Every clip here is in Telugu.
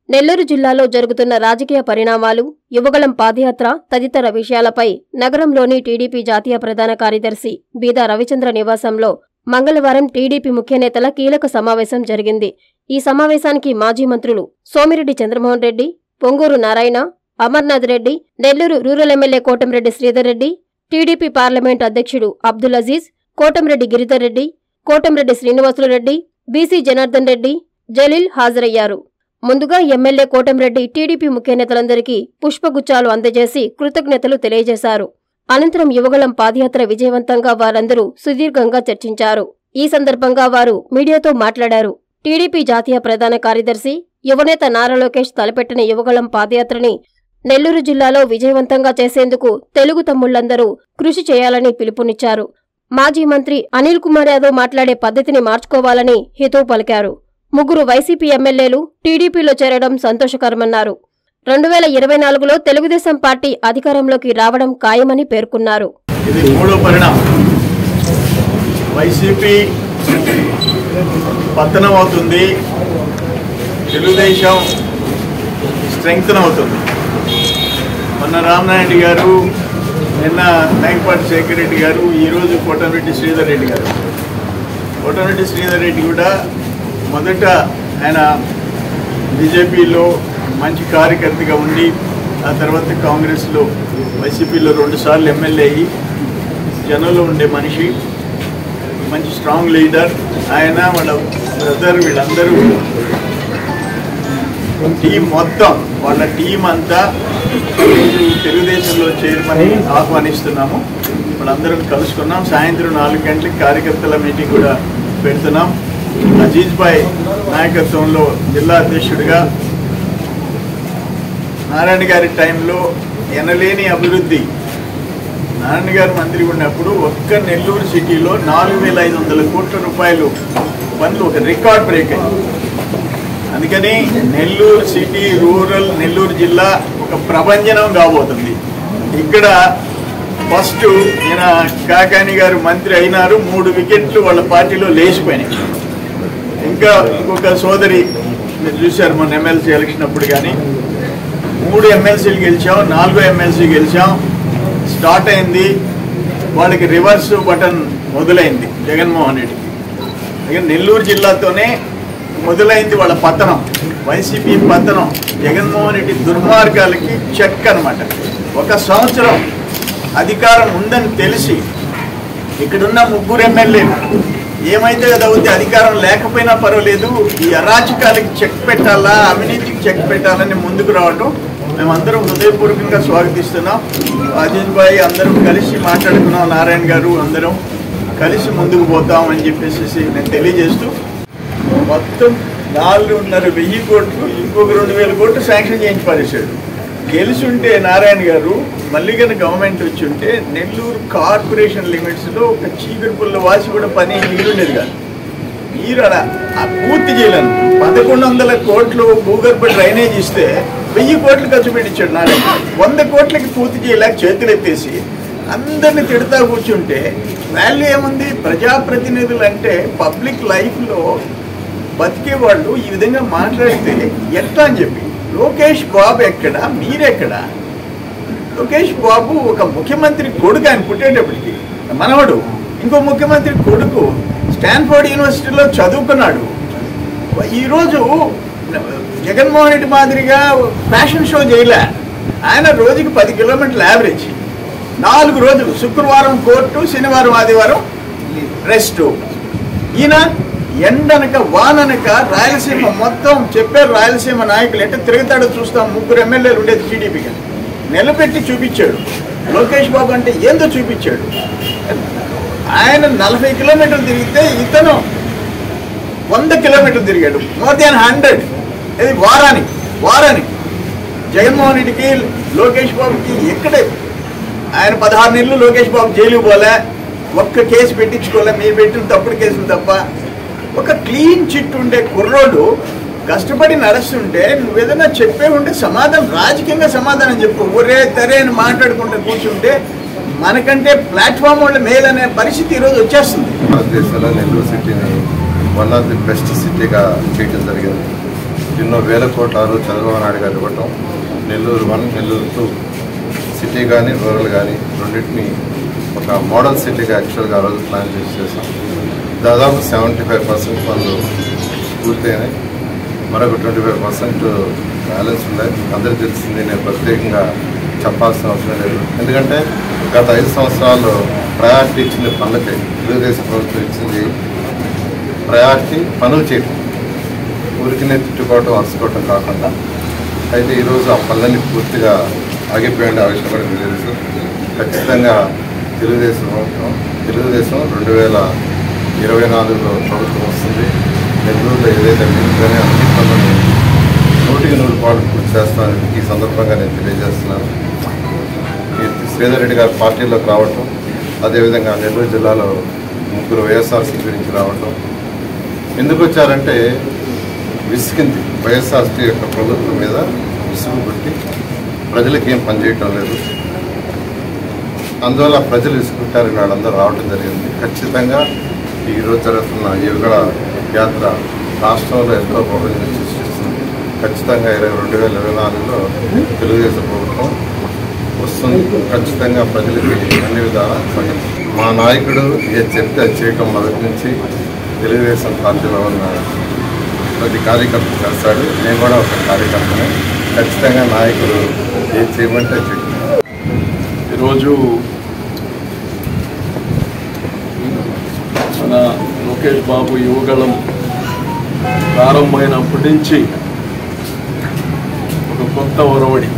నెల్లూరు జిల్లాలో జరుగుతున్న రాజకీయ పరిణామాలు యువగళం పాదయాత్ర తదితర విషయాలపై నగరంలోని టీడీపీ జాతీయ ప్రధాన కార్యదర్శి బీదా రవిచంద్ర నివాసంలో మంగళవారం టీడీపీ ముఖ్య నేతల కీలక సమావేశం జరిగింది ఈ సమావేశానికి మాజీ మంత్రులు Somireddy Chandramohan Reddy Ponguru Narayana Amarnath Reddy Nellore rural MLA Kotamreddy Sridhar Reddy TDP parliament అధ్యక్షుడు అబ్దుల్ అజీజ్ కోటంరెడ్డి గిరిధర్ రెడ్డి కోటంరెడ్డి శ్రీనివాసులు రెడ్డి బీసీ జనార్దన్ రెడ్డి జలీల్ హాజరయ్యారు ముందుగా ఎమ్మెల్యే కోటంరెడ్డి టీడీపీ ముఖ్య నేతలందరికీ పుష్పగుచ్చాలు అందజేసి కృతజ్ఞతలు తెలియజేశారు అనంతరం యువగళం పాదయాత్ర విజయవంతంగా వారందరూ సుదీర్ఘంగా చర్చించారు ఈ సందర్భంగా వారు మీడియాతో మాట్లాడారు టీడీపీ జాతీయ ప్రధాన కార్యదర్శి యువనేత నారా లోకేష్ తలపెట్టిన యువగళం పాదయాత్రని నెల్లూరు జిల్లాలో విజయవంతంగా చేసేందుకు తెలుగు తమ్ముళ్లందరూ కృషి చేయాలని పిలుపునిచ్చారు మాజీ మంత్రి అనిల్ కుమార్ యాదవ్ మాట్లాడే పద్ధతిని మార్చుకోవాలని హితవు పలికారు ముగ్గురు వైసీపీ ఎమ్మెల్యేలు టీడీపీలో చేరడం సంతోషకరమన్నారు రెండు వేల ఇరవై నాలుగులో తెలుగుదేశం పార్టీ అధికారంలోకి రావడం ఖాయమని పేర్కొన్నారు ఇది మూడో పరిణామం వైసీపీ పతనం అవుతుంది తెలుగుదేశం స్ట్రెంగ్తన్ అవుతుంది మొన్న రామనాయుడు గారు నిన్న నాయకపాటి శేఖర్ రెడ్డి గారు ఈరోజు కోటమిరెడ్డి శ్రీధర్ రెడ్డి గారు కోటమిరెడ్డి శ్రీధర్ రెడ్డి కూడా మొదట ఆయన బీజేపీలో మంచి కార్యకర్తగా ఉండి ఆ తర్వాత కాంగ్రెస్లో వైసీపీలో రెండుసార్లు ఎమ్మెల్యే అయ్యి జనంలో ఉండే మనిషి మంచి స్ట్రాంగ్ లీడర్ ఆయన వాళ్ళ బ్రదర్ వీళ్ళందరూ టీం మొత్తం వాళ్ళ టీం అంతా ఈరోజు తెలుగుదేశంలో చేరమని ఆహ్వానిస్తున్నాము వాళ్ళందరం కలుసుకున్నాం సాయంత్రం నాలుగు గంటలకు కార్యకర్తల మీటింగ్ కూడా పెడుతున్నాం అజీజ్ భాయ్ నాయకత్వంలో జిల్లా అధ్యక్షుడిగా నారాయణ గారి టైంలో ఎనలేని అభివృద్ధి నారాయణ గారు మంత్రి ఉన్నప్పుడు ఒక్క నెల్లూరు సిటీలో నాలుగు వేల ఐదు వందల కోట్ల రూపాయలు పనులు ఒక రికార్డ్ బ్రేక్ అయింది అందుకని నెల్లూరు సిటీ రూరల్ నెల్లూరు జిల్లా ఒక ప్రభంజనం కాబోతుంది ఇక్కడ ఫస్ట్ ఈయన కాకాని గారు మంత్రి అయినారు మూడు వికెట్లు వాళ్ళ పార్టీలో లేచిపోయినాయి ఇంకా ఇంకొక సోదరి మీరు చూశారు మొన్న ఎమ్మెల్సీ ఎలక్షన్ అప్పుడు కానీ మూడు ఎమ్మెల్సీలు గెలిచాం నాలుగో ఎమ్మెల్సీ గెలిచాం స్టార్ట్ అయింది వాళ్ళకి రివర్స్ బటన్ మొదలైంది జగన్మోహన్ రెడ్డికి ఇక నెల్లూరు జిల్లాతోనే మొదలైంది వాళ్ళ పతనం వైసీపీ పతనం జగన్మోహన్ రెడ్డి దుర్మార్గాలకి చెక్ అనమాట ఒక సంవత్సరం అధికారం ఉందని తెలిసి ఇక్కడున్న ముగ్గురు ఎమ్మెల్యేలు ఏమైతే అది అవుతే అధికారం లేకపోయినా పర్వాలేదు ఈ అరాచకాలకి చెక్ పెట్టాలా అవినీతికి చెక్ పెట్టాలని ముందుకు రావటం మేమందరం హృదయపూర్వకంగా స్వాగతిస్తున్నాం అజిత్ భాయ్ అందరం కలిసి మాట్లాడుకున్నాం నారాయణ గారు అందరం కలిసి ముందుకు పోతాం అని చెప్పేసి నేను తెలియజేస్తూ మొత్తం నాలుగున్నర వెయ్యి కోట్లు ఇంకొక రెండు వేల కోట్లు శాంక్షన్ చేయించి పారేశాడు గెలుచుంటే నారాయణ గారు మళ్ళీ కనుక గవర్నమెంట్ వచ్చి ఉంటే నెల్లూరు కార్పొరేషన్ లిమిట్స్లో ఒక చీకటి పుల్ల వాసి కూడా పని మిగిలిండేది కాదు మీరు అలా ఆ పూర్తి చేయలేను పదకొండు వందల కోట్లు భూగర్భ డ్రైనేజ్ ఇస్తే వెయ్యి కోట్లు ఖర్చు పెట్టించాడు నారాయణ వంద కోట్లకి పూర్తి చేయలేక చేతులు ఎత్తేసి అందరిని తిడతా కూర్చుంటే వాల్యూ ఏముంది ప్రజాప్రతినిధులు అంటే పబ్లిక్ లైఫ్లో బతికే వాళ్ళు ఈ విధంగా మాట్లాడితే ఎట్లా అని చెప్పి లోకేష్ బాబు ఎక్కడ మీరెక్కడ లోకేష్ బాబు ఒక ముఖ్యమంత్రి కొడుకు ఆయన పుట్టేటప్పటికి మనవడు ఇంకో ముఖ్యమంత్రి కొడుకు స్టాన్ఫోర్డ్ యూనివర్సిటీలో చదువుకున్నాడు ఈరోజు జగన్మోహన్ రెడ్డి మాదిరిగా ఫ్యాషన్ షో చేయలే ఆయన రోజుకి పది కిలోమీటర్ల యావరేజ్ నాలుగు రోజులు శుక్రవారం కోర్టు శనివారం ఆదివారం రెస్ట్ ఈయన ఎండనక వాననక రాయలసీమ మొత్తం చెప్పారు రాయలసీమ నాయకులు ఎట్ట తిరుగుతాడో చూస్తాం ముగ్గురు ఎమ్మెల్యేలు ఉండేది టీడీపీగా నిలబెట్టి చూపించాడు లోకేష్ బాబు అంటే ఏందో చూపించాడు ఆయన నలభై కిలోమీటర్లు తిరిగితే ఇతను వంద కిలోమీటర్లు తిరిగాడు మోర్ దాన్ హండ్రెడ్ ఇది వారానికి వారానికి జగన్మోహన్ రెడ్డికి లోకేష్ బాబుకి ఎక్కడే ఆయన పదహారు నెలలు లోకేష్ బాబు జైలు పోలే ఒక్క కేసు పెట్టించుకోలే మీరు పెట్టిన తప్పుడు కేసులు తప్ప ఒక క్లీన్ చిట్ ఉండే కుర్రోడు కష్టపడి నడుస్తుంటే నువ్వు ఏదైనా చెప్పే ఉంటే సమాధానం రాజకీయంగా సమాధానం చెప్పు ఒరే తరే అని మాట్లాడుకుంటూ కూర్చుంటే మనకంటే ప్లాట్ఫామ్ వాళ్ళు మేలు అనే పరిస్థితి ఈరోజు వచ్చేస్తుంది భారతదేశంలో నెల్లూరు సిటీని వన్ ఆఫ్ ది బెస్ట్ సిటీగా చేయడం జరిగింది ఎన్నో వేల కోట్ల ఆ రోజు చంద్రబాబు నాయుడు గారు ఇవ్వటం Nellore one Nellore two city కానీ రూరల్ కానీ రెండింటిని ఒక మోడల్ సిటీగా యాక్చువల్గా ఆ రోజు ప్లాన్ చేసి చేసాం దాదాపు సెవెంటీ ఫైవ్ పర్సెంట్ పనులు పూర్తయినాయి మరొక ట్వంటీ ఫైవ్ పర్సెంట్ బ్యాలెన్స్ ఉన్నాయి అందరికీ తెలిసింది నేను ప్రత్యేకంగా చెప్పాల్సిన అవసరం లేదు ఎందుకంటే గత ఐదు సంవత్సరాల్లో ప్రయారిటీ ఇచ్చింది పనులకే తెలుగుదేశం ప్రభుత్వం ఇచ్చింది ప్రయారిటీ పనులు చేయటం ఊరికినే తిట్టుకోవటం అరుచుకోవటం కాకుండా అయితే ఈరోజు ఆ పనులన్నీ పూర్తిగా ఆగిపోయింది ఆ విషయం కూడా మీకు తెలుసు ఖచ్చితంగా తెలుగుదేశం ప్రభుత్వం తెలుగుదేశం రెండు వేల ఇరవై నాలుగులో ప్రభుత్వం వస్తుంది నెల్లూరులో ఏదైతే మిగులుగానే అన్ని పనులను నూటికి నూరు పాటు పూర్తి చేస్తానని ఈ సందర్భంగా నేను తెలియజేస్తున్నాను ఈ శ్రీధర్ రెడ్డి గారు పార్టీలోకి రావటం అదేవిధంగా నెల్లూరు జిల్లాలో ముగ్గురు వైఎస్ఆర్సీపీ నుంచి రావటం ఎందుకు వచ్చారంటే విసిగింది వైఎస్ఆర్సీ యొక్క ప్రభుత్వం మీద విసుగు పుట్టి ప్రజలకి ఏం పనిచేయటం లేదు అందువల్ల ప్రజలు విసుకుంటారని వాళ్ళందరూ రావడం జరిగింది ఖచ్చితంగా ఈరోజు జరుగుతున్న యుగళ యాత్ర రాష్ట్రంలో ఎంతో ప్రాబ్లం సృష్టిస్తుంది ఖచ్చితంగా ఇరవై రెండు వేల ఇరవై నాలుగులో తెలుగుదేశం ప్రభుత్వం వస్తుంది ఖచ్చితంగా ప్రజలకి అన్ని విధాలా సహకరిస్తుంది. మా నాయకుడు ఏ చెప్తే అది చేయటం మొదటి నుంచి తెలుగుదేశం పార్టీలో ఉన్న ప్రతి కార్యకర్త చేస్తాడు నేను కూడా ఒక కార్యకర్తనే ఖచ్చితంగా నాయకుడు ఏం చేయమంటే అది చేయటం ఈరోజు మన లోకేష్ బాబు యువగళం ప్రారంభమైనప్పటి నుంచి ఒక కొత్త ఒరవడి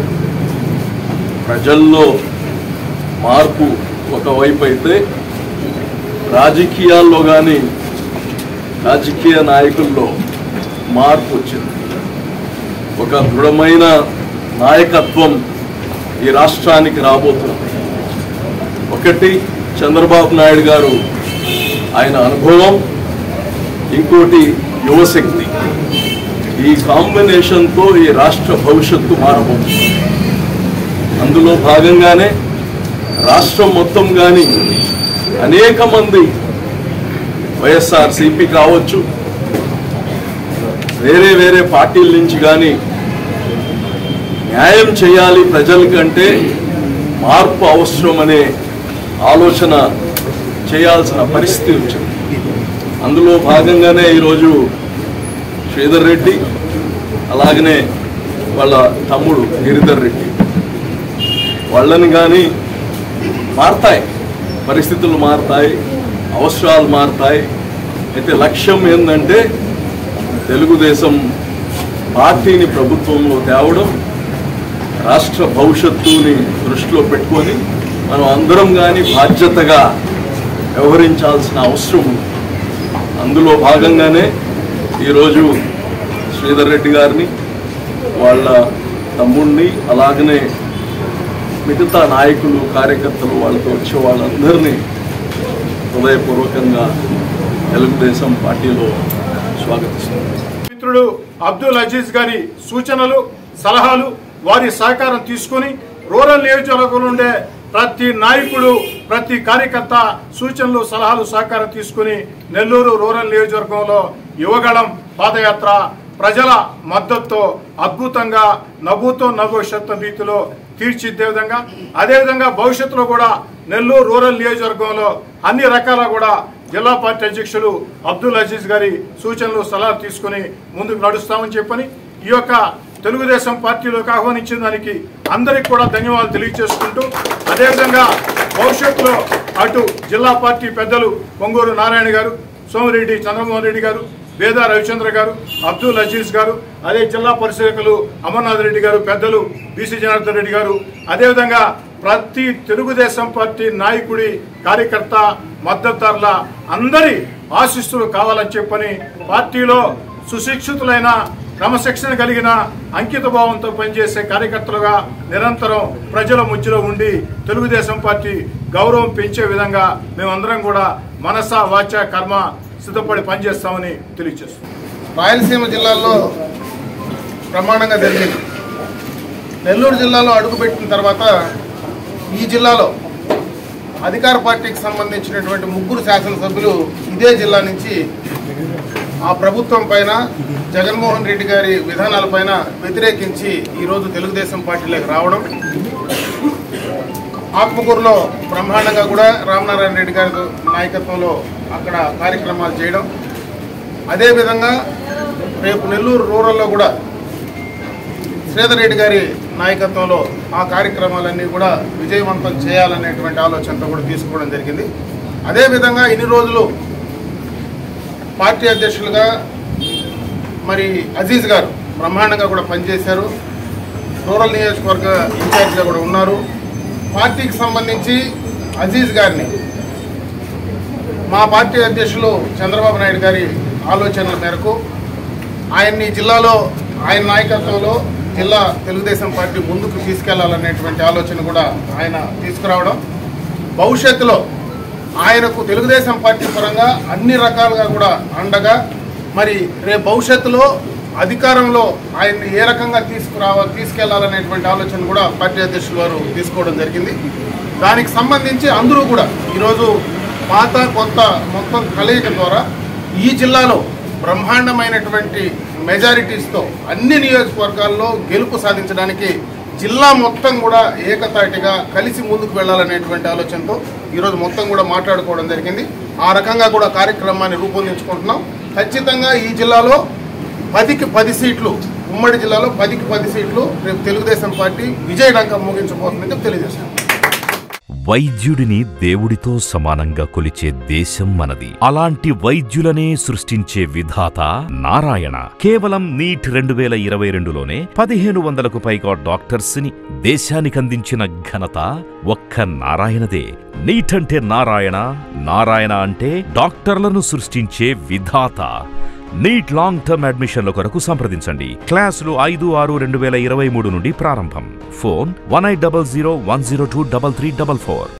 ప్రజల్లో మార్పు ఒకవైపు అయితే రాజకీయాల్లో కానీ రాజకీయ నాయకుల్లో మార్పు వచ్చింది ఒక దృఢమైన నాయకత్వం ఈ రాష్ట్రానికి రాబోతుంది ఒకటి చంద్రబాబు నాయుడు గారు ఆయన అనుభవం ఇంకోటి యువశక్తి ఈ కాంబినేషన్తో ఈ రాష్ట్ర భవిష్యత్తు మారబోతుంది అందులో భాగంగానే రాష్ట్రం మొత్తం కానీ అనేక మంది వైఎస్ఆర్ సిపి కావచ్చు వేరే వేరే పార్టీల నుంచి కానీ న్యాయం చేయాలి ప్రజలకంటే మార్పు అవసరం అనే ఆలోచన చేయాల్సిన పరిస్థితి వచ్చింది అందులో భాగంగానే ఈరోజు శ్రీధర్ రెడ్డి అలాగనే వాళ్ళ తమ్ముడు గిరిధర్ రెడ్డి వాళ్ళని కానీ మారతాయి పరిస్థితులు మారతాయి అవసరాలు మారతాయి అయితే లక్ష్యం ఏంటంటే తెలుగుదేశం పార్టీని ప్రభుత్వంలో తేవడం రాష్ట్ర భవిష్యత్తుని దృష్టిలో పెట్టుకొని మనం అందరం కానీ బాధ్యతగా వ్యవహరించాల్సిన అవసరం ఉంది అందులో భాగంగానే ఈరోజు శ్రీధర్ రెడ్డి గారిని వాళ్ళ తమ్ముడిని అలాగనే మిగతా నాయకులు కార్యకర్తలు వాళ్ళతో వచ్చే వాళ్ళందరినీ హృదయపూర్వకంగా తెలుగుదేశం పార్టీలో స్వాగతిస్తున్నారు మిత్రుడు అబ్దుల్ అజీజ్ గారి సూచనలు సలహాలు వారి సహకారం తీసుకొని రూరల్ నియోజకవర్గంలో ఉండే ప్రతి నాయకుడు ప్రతి కార్యకర్త సూచనలు సలహాలు సహకారం తీసుకుని నెల్లూరు రూరల్ నియోజకవర్గంలో యువగళం పాదయాత్ర ప్రజల మద్దతుతో అద్భుతంగా నవ్వుతో నవ్వు రీతిలో తీర్చిద్దే విధంగా అదేవిధంగా భవిష్యత్తులో కూడా నెల్లూరు రూరల్ నియోజకవర్గంలో అన్ని రకాల కూడా జిల్లా పార్టీ అధ్యక్షులు అబ్దుల్ అజీజ్ గారి సూచనలు సలహాలు తీసుకుని ముందుకు నడుస్తామని చెప్పని ఈ యొక్క తెలుగుదేశం పార్టీలోకి ఆహ్వానించిన దానికి అందరికి కూడా ధన్యవాదాలు తెలియజేసుకుంటూ అదేవిధంగా భవిష్యత్తులో అటు జిల్లా పార్టీ పెద్దలు పొంగూరు నారాయణ గారు సోమిరెడ్డి చంద్రమోహన్ రెడ్డి గారు వేద రవిచంద్ర గారు అబ్దుల్ అజీజ్ గారు అదే జిల్లా పరిశీలకులు అమర్నాథ్ రెడ్డి గారు పెద్దలు బీసీ జనార్దన్ రెడ్డి గారు అదేవిధంగా ప్రతి తెలుగుదేశం పార్టీ నాయకుడి కార్యకర్త మద్దతుదారుల అందరి ఆశీస్సులు కావాలని చెప్పని పార్టీలో సుశిక్షితులైన క్రమశిక్షణ కలిగిన అంకిత భావంతో పనిచేసే కార్యకర్తలుగా నిరంతరం ప్రజల మధ్యలో ఉండి తెలుగుదేశం పార్టీ గౌరవం పెంచే విధంగా మేమందరం కూడా మనస వాచ కర్మ సిద్ధపడి పనిచేస్తామని తెలియజేస్తున్నాం రాయలసీమ జిల్లాల్లో బ్రహ్మాండంగా జరిగింది నెల్లూరు జిల్లాలో అడుగుపెట్టిన తర్వాత ఈ జిల్లాలో అధికార పార్టీకి సంబంధించినటువంటి ముగ్గురు శాసనసభ్యులు ఇదే జిల్లా నుంచి ఆ ప్రభుత్వం పైన జగన్మోహన్ రెడ్డి గారి విధానాలపైన వ్యతిరేకించి ఈరోజు తెలుగుదేశం పార్టీలోకి రావడం ఆత్మకూరులో బ్రహ్మాండంగా కూడా రామనారాయణ రెడ్డి గారి నాయకత్వంలో అక్కడ కార్యక్రమాలు చేయడం అదేవిధంగా రేపు నెల్లూరు రూరల్లో కూడా శ్రీధర్ రెడ్డి గారి నాయకత్వంలో ఆ కార్యక్రమాలన్నీ కూడా విజయవంతం చేయాలనేటువంటి ఆలోచనతో కూడా తీసుకోవడం జరిగింది అదేవిధంగా ఇన్ని రోజులు పార్టీ అధ్యక్షులుగా మరి అజీజ్ గారు బ్రహ్మాండంగా కూడా పనిచేశారు రూరల్ నియోజకవర్గ ఇన్ఛార్జిగా కూడా ఉన్నారు పార్టీకి సంబంధించి అజీజ్ గారిని మా పార్టీ అధ్యక్షులు చంద్రబాబు నాయుడు గారి ఆలోచనల మేరకు ఆయన్ని జిల్లాలో ఆయన నాయకత్వంలో జిల్లా తెలుగుదేశం పార్టీ ముందుకు తీసుకెళ్లాలనేటువంటి ఆలోచన కూడా ఆయన తీసుకురావడం భవిష్యత్తులో ఆయనకు తెలుగుదేశం పార్టీ పరంగా అన్ని రకాలుగా కూడా అండగా మరి రేపు భవిష్యత్తులో అధికారంలో ఆయన్ని ఏ రకంగా తీసుకురావ తీసుకెళ్లాలనేటువంటి ఆలోచన కూడా పార్టీ అధ్యక్షులు వారు తీసుకోవడం జరిగింది దానికి సంబంధించి అందరూ కూడా ఈరోజు పాత కొత్త మొత్తం కలయిక ద్వారా ఈ జిల్లాలో బ్రహ్మాండమైనటువంటి మెజారిటీస్తో అన్ని నియోజకవర్గాల్లో గెలుపు సాధించడానికి జిల్లా మొత్తం కూడా ఏకతాటిగా కలిసి ముందుకు వెళ్ళాలనేటువంటి ఆలోచనతో ఈరోజు మొత్తం కూడా మాట్లాడుకోవడం జరిగింది ఆ రకంగా కూడా కార్యక్రమాన్ని రూపొందించుకుంటున్నాం ఖచ్చితంగా ఈ జిల్లాలో పదికి పది సీట్లు ఉమ్మడి జిల్లాలో పదికి పది సీట్లు రేపు తెలుగుదేశం పార్టీ విజయడంకం ముగించబోతుందని తెలియజేశాను వైద్యుడిని దేవుడితో సమానంగా కొలిచే దేశం మనది అలాంటి వైద్యులనే సృష్టించే విధాత నారాయణ కేవలం నీట్ రెండు వేల ఇరవై రెండులోనే పదిహేను వందలకు పైగా డాక్టర్స్ ని దేశానికందించిన ఘనత ఒక్క నారాయణదే నీట్ అంటే నారాయణ నారాయణ అంటే డాక్టర్లను సృష్టించే విధాత నీట్ లాంగ్ టర్మ్ అడ్మిషన్ల కొరకు సంప్రదించండి క్లాసులు ఐదు ఆరు రెండు వేల ఇరవై మూడు నుండి ప్రారంభం phone one eight double zero one zero two double three double four